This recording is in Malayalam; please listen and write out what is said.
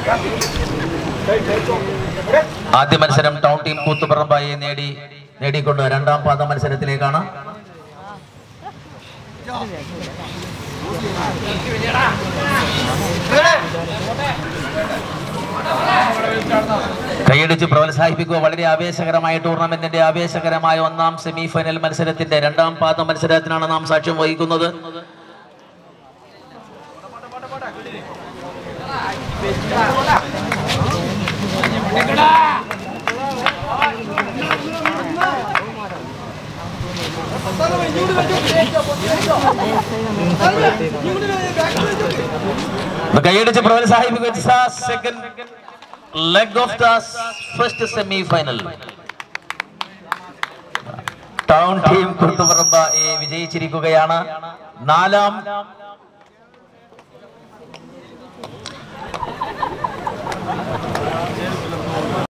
ആദ്യ മത്സരം ടൗൺ ടീം കൂത്തുപറമ്പായി നേടി നേടിക്കൊണ്ട് രണ്ടാം പാദ മത്സരത്തിലേക്കാണ് കൈയടിച്ച് പ്രോത്സാഹിപ്പിക്കുക വളരെ ആവേശകരമായ ടൂർണമെന്റിന്റെ ആവേശകരമായ ഒന്നാം സെമി ഫൈനൽ മത്സരത്തിന്റെ രണ്ടാം പാദ മത്സരത്തിനാണ് നാം സാക്ഷ്യം വഹിക്കുന്നത് കൈയടിച്ച് പ്രോത്സാഹിപ്പിക്കുക second leg of the first semi final town team Kuthuparamba A വിജയിച്ചിരിക്കുകയാണ് നാലാം